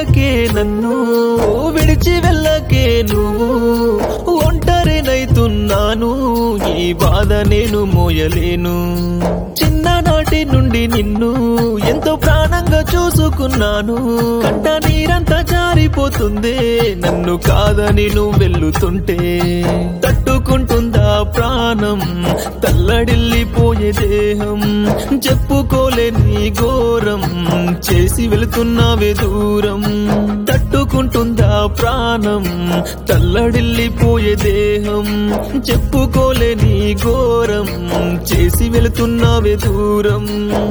చెయ్యకే నన్ను విడిచి వెళ్ళకే నువ్వు ఒంటరినైతున్నాను ఈ బాధ నేను మోయలేను చిన్ననాటి నుండి నిన్ను ఎంతో ప్రాణంగా చూసుకున్నాను కంట నీరంతా జారిపోతుందే నన్ను కాదని నువ్వు వెళ్ళుతుంటే తట్టుకుంటుందా ప్రాణం తల్లడిల్లిపోయే దేహం చెప్పుకోలేని ఘోరం చేసి వెళుతున్నావే దూరం తట్టుకుంటుందా ప్రాణం తల్లడిల్లిపోయే దేహం చెప్పుకోలేని ఘోరం చేసి వెళుతున్నావే దూరం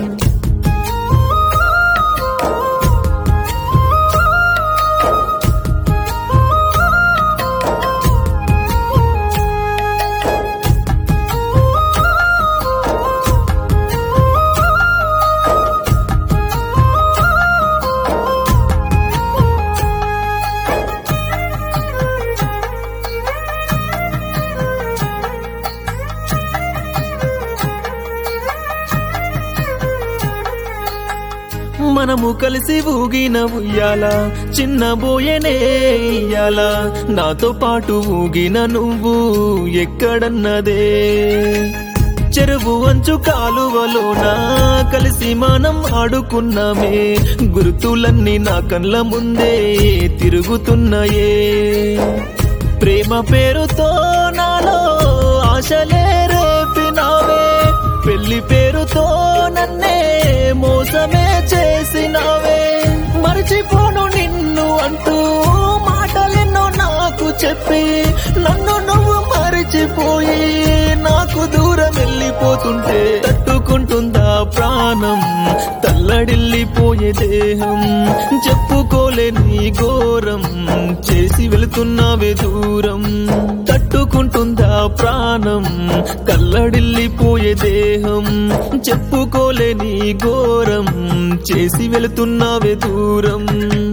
మనము కలిసి ఊగిన ఉయ్యాల చిన్న బోయనే ఇయ్యాల నాతో పాటు ఊగిన నువ్వు ఎక్కడన్నదే చెరువు అంచు కాలువలోన కలిసి మనం ఆడుకున్నామే గుర్తులన్నీ నా కళ్ళ ముందే తిరుగుతున్నాయే ప్రేమ పేరుతో నాలో ఆశలే రేపినావే పెళ్లి పేరుతో నన్నే మోసమే చేసినావే మర్చిపోను నిన్ను అంటూ మాటలెన్నో నాకు చెప్పి నన్ను నువ్వు మరిచిపోయి నాకు దూరం వెళ్ళిపోతుంటే తట్టుకుంటుందా ప్రాణం తల్లడిల్లిపోయే దేహం చెప్పుకోలేని ఘోరం చేసి వెళుతున్నావే దూరం తట్టుకుంటుందా ప్రాణం కల్లడిల్లిపోయే దేహం చెప్పుకోలేని ఘోరం చేసి వెళుతున్నావే దూరం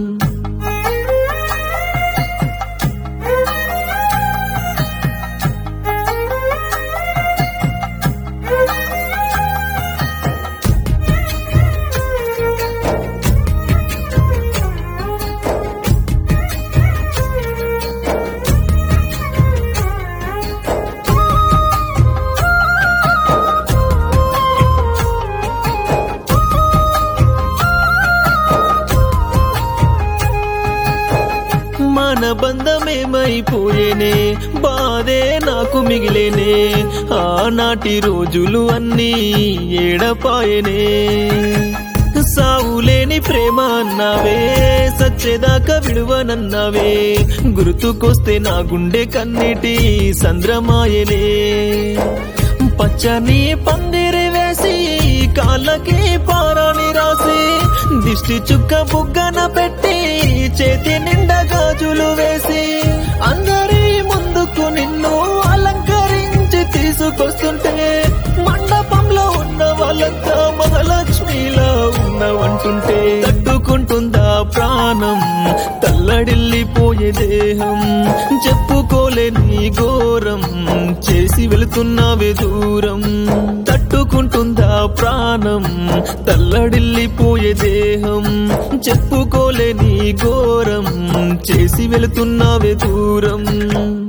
మన బంధమేమైపోయేనే బాధే నాకు మిగిలేనే ఆనాటి రోజులు అన్నీ ఏడపాయనే సావులేని ప్రేమ అన్నావే సచ్చేదాకా విడువనన్నావే గుర్తుకొస్తే నా గుండె కన్నీటి సంద్రమాయనే పచ్చని పందిరి వేసి కాళ్ళకి పారాని రాసి దిష్టి చుక్క బుగ్గన పెట్టి చేతి నిండా గాజులు వేసి అందరి ముందుకు నిన్ను అలంకరించి తీసుకొస్తుంటే మండపంలో ఉన్న వాళ్ళంతా మహాలక్ష్మిలా ఉన్నవంటుంటే తట్టుకుంటుందా ప్రాణం తల్లడిల్లిపోయే దేహం చెప్పుకోలేని ఘోరం చేసి వెళుతున్నావే దూరం తట్టుకుంటుందా ప్రాణం తల్లడిల్లిపోయే దేహం చెప్పుకోలేని ఘోరం చేసి వెళుతున్నావే దూరం